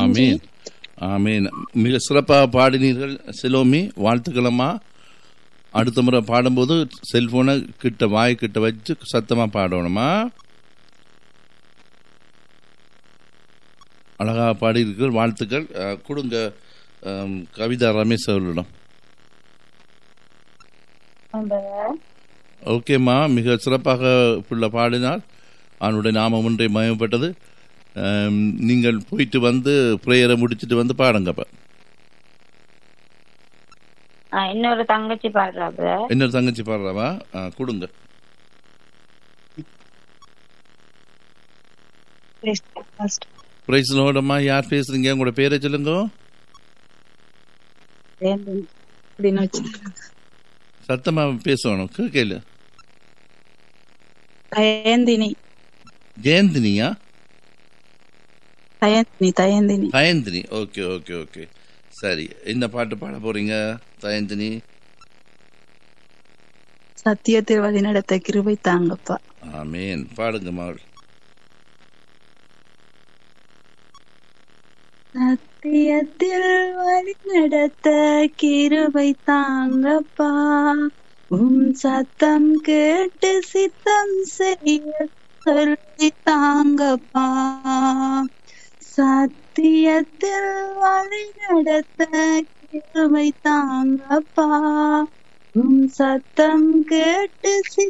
ஆமீன் ஆமீன் மிக சிறப்பாக பாடினீர்கள் சிலோமி வாழ்த்துக்களம்மா அடுத்த முறை பாடும்போது செல்போனை கிட்ட வாய் கிட்ட வச்சு சத்தமா பாடணுமா அழகா பாடியிருக்கீர்கள் வாழ்த்துக்கள் அஹ், கொடுங்க அம், கவிதா ரமேஷ் அவர்களிடம் ஓகேம்மா மிக சிறப்பாக பிள்ளை பாடினார் அவனுடைய நாமம் ஒன்றை மயப்பட்டது அம், நீங்கள் போயிட்டு வந்து ப்ரேயரை முடிச்சிட்டு வந்து பாடுங்கப்ப ஆ, இன்னொரு தங்கச்சி பாடுறா பிரதர் இன்னொரு தங்கச்சி பாடுறாவா ஆ, கொடுங்க பிரைஸ் லோடம்மா யார் பேசுறீங்க உங்களோட பேரை சொல்லுங்க அப்படின்னு வச்சு சத்தமா பேசணும் கேட்கல தயந்தினி ஜெயந்தினியா Dayanthini Dayanthini Dayanthini okay okay okay சரி என்ன பாட்டு பாட போறீங்க தயந்தினி சத்தியத்தில் வழிநடத்த கிருபை தாங்கப்பா ஆமேன் பாடுங்க மகள் சத்தியத்தில் வழிநடத்த கிருபை தாங்கப்பா உம் சத்தம் கேட்டு சித்தம் செய்ய சொல்லி தாங்கப்பா சத்தியத்தில் வழிநடத்த கிருபை தாங்கப்பா உம் சத்தம் கேட்டு